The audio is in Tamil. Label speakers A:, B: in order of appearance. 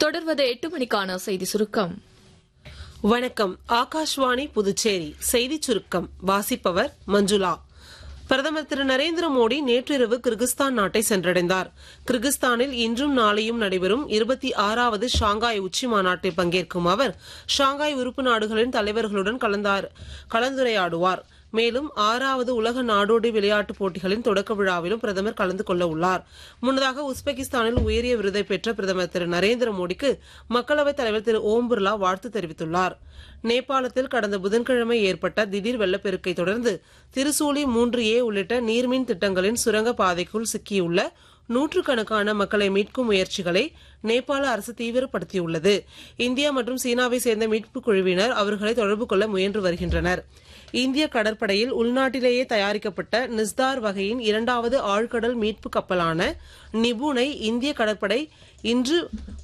A: தொடர்வது எட்டு மணிக்கான செய்தி சுருக்கம்
B: வணக்கம் ஆகாஷ்வாணி புதுச்சேரி செய்திச் சுருக்கம் வாசிப்பவர் மஞ்சுளா பிரதமர் திரு நரேந்திர மோடி நேற்றிரவு கிர்கிஸ்தான் நாட்டை சென்றடைந்தார் கிர்கிஸ்தானில் இன்றும் நாளையும் நடைபெறும் இருபத்தி ஆறாவது ஷாங்காய் உச்சி மாநாட்டில் பங்கேற்கும் அவர் ஷாங்காய் உறுப்பு நாடுகளின் தலைவர்களுடன் கலந்தார் கலந்துரையாடுவார் மேலும் ஆறாவது உலக நாடோடி விளையாட்டுப் போட்டிகளின் தொடக்க விழாவிலும் பிரதமர் கலந்து கொள்ள உள்ளார் முன்னதாக உஸ்பெகிஸ்தானில் உயரிய விருதை பெற்ற பிரதமர் திரு நரேந்திர மோடிக்கு மக்களவைத் தலைவர் திரு ஓம் பிர்லா வாழ்த்து தெரிவித்துள்ளார் நேபாளத்தில் கடந்த புதன்கிழமை ஏற்பட்ட திடீர் வெள்ளப்பெருக்கை தொடர்ந்து திருசூலி மூன்று ஏ உள்ளிட்ட நீர்மின் திட்டங்களின் சுரங்க பாதைக்குள் சிக்கியுள்ள நூற்றுக்கணக்கான மக்களை மீட்கும் முயற்சிகளை நேபாள அரசு தீவிரப்படுத்தியுள்ளது இந்தியா மற்றும் சீனாவை சேர்ந்த மீட்புக் குழுவினர் அவர்களை தொடர்பு கொள்ள முயன்று வருகின்றனர் இந்திய கடற்படையில் உள்நாட்டிலேயே தயாரிக்கப்பட்ட நிஸ்தார் வகையின் இரண்டாவது ஆழ்கடல் மீட்பு கப்பலான நிபுனை இந்திய கடற்படை இன்று